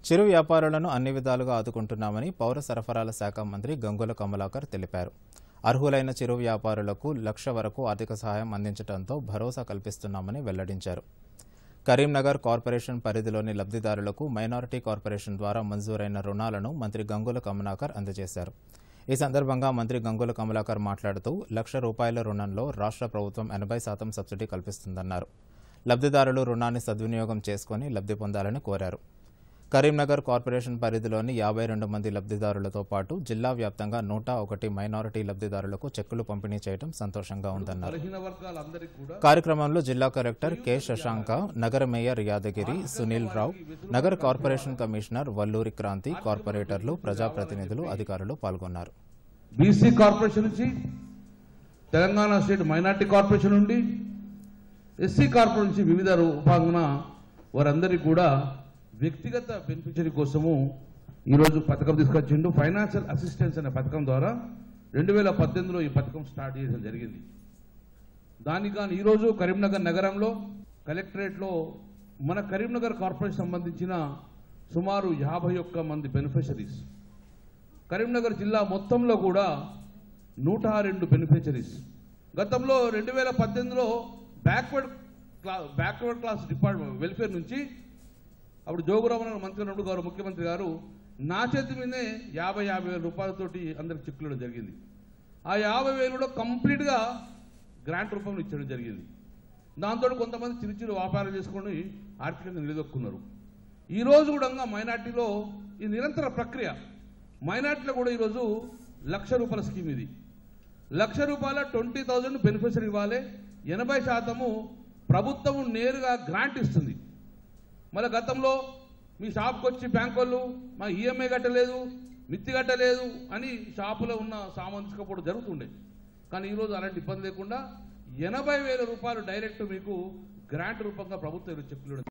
చిరు వ్యాపారులను అన్ని విధాలుగా ఆదుకుంటున్నామని పౌర సరఫరాల శాఖ మంత్రి గంగుల కమలాకర్ తెలిపారు అర్హులైన చిరు వ్యాపారులకు లక్ష వరకు ఆర్థిక సహాయం అందించడంతో భరోసా కల్పిస్తున్నామని వెల్లడించారు కరీంనగర్ కార్పొరేషన్ పరిధిలోని లబ్ధిదారులకు మైనారిటీ కార్పొరేషన్ ద్వారా మంజూరైన రుణాలను మంత్రి గంగుల కమలాకర్ అందజేశారు ఈ సందర్భంగా మంత్రి గంగుల కమలాకర్ మాట్లాడుతూ లక్ష రూపాయల రుణంలో రాష్ట్ర ప్రభుత్వం ఎనభై శాతం సబ్సిడీ కల్పిస్తుందన్నారు లబ్ధిదారులు రుణాన్ని సద్వినియోగం చేసుకుని లబ్ధి పొందాలని కోరారు కరీంనగర్ కార్పొరేషన్ పరిధిలోని యాభై రెండు మంది లబ్ధిదారులతో పాటు జిల్లా వ్యాప్తంగా నూట ఒకటి మైనారిటీ లబ్ధిదారులకు చెక్కులు పంపిణీ చేయడం సంతోషంగా ఉందన్నారు బలహీన వర్గాలందరికీ కూడా కార్యక్రమంలో జిల్లా కలెక్టర్ కె శశాంక నగర మేయర్ యాదగిరి సునీల్ రావు నగర కార్పొరేషన్ కమిషనర్ వల్లూరి క్రాంతి కార్పొరేటర్లు ప్రజాప్రతినిధులు అధికారులు పాల్గొన్నారు బీసీ కార్పొరేషన్ నుంచి తెలంగాణ స్టేట్ మైనార్టీ కార్పొరేషన్ నుండి ఎస్సీ కార్పొరేషన్ నుంచి వివిధ రూపాంగన వారందరికీ కూడా వ్యక్తిగత బెనిఫిషరీ కోసము ఈరోజు పథకం తీసుకొచ్చిండు ఫైనాన్షియల్ అసిస్టెన్స్ అనే పథకం ద్వారా రెండు వేల పద్దెనిమిదిలో ఈ పథకం స్టార్ట్ చేయడం జరిగింది దానికి కానీ ఈరోజు కరీంనగర్ నగరంలో కలెక్టరేట్లో మన కరీంనగర్ కార్పొరేషన్ సంబంధించిన సుమారు యాభై ఒక్క మంది బెనిఫిషరీస్ కరీంనగర్ జిల్లా మొత్తంలో కూడా నూట రెండు బెనిఫిషరీస్ గతంలో రెండు వేల పద్దెనిమిదిలో బ్యాక్వర్డ్ క్లా బ్యాక్వర్డ్ క్లాస్ డిపార్ట్మెంట్ వెల్ఫేర్ నుంచి అప్పుడు జోగురామన్ మంత్రి ఉన్నప్పుడు గారు ముఖ్యమంత్రి గారు నా చేతి మీదే యాభై యాభై వేల రూపాయలతోటి అందరికి చెక్కులు ఇవ్వడం జరిగింది ఆ యాభై వేలు కూడా కంప్లీట్గా గ్రాంట్ రూపంలో ఇచ్చడం జరిగింది దాంతో కొంతమంది చిన్న చిన్న వ్యాపారాలు చేసుకొని ఆర్థికంగా నిలదొక్కున్నారు ఈ రోజు కూడా మైనార్టీలో ఈ నిరంతర ప్రక్రియ మైనార్టీలో కూడా ఈరోజు లక్ష రూపాయల స్కీమ్ ఇది లక్ష రూపాయల ట్వంటీ థౌజండ్ బెనిఫిషరీ ఇవ్వాలి ఎనభై శాతము ప్రభుత్వం నేరుగా గ్రాంట్ ఇస్తుంది మళ్ళీ గతంలో మీ షాప్కి వచ్చి బ్యాంక్ వాళ్ళు మా ఈఎంఐ కట్టలేదు మిత్తి కట్టలేదు అని షాపులో ఉన్న సామాన్ తీసుకపోవడం జరుగుతుండే కానీ ఈరోజు అలాంటి ఇబ్బంది లేకుండా ఎనభై వేల రూపాయలు డైరెక్ట్ మీకు గ్రాంట్ రూపంగా ప్రభుత్వం ఈరోజు చెక్కులు ఇవ్వడం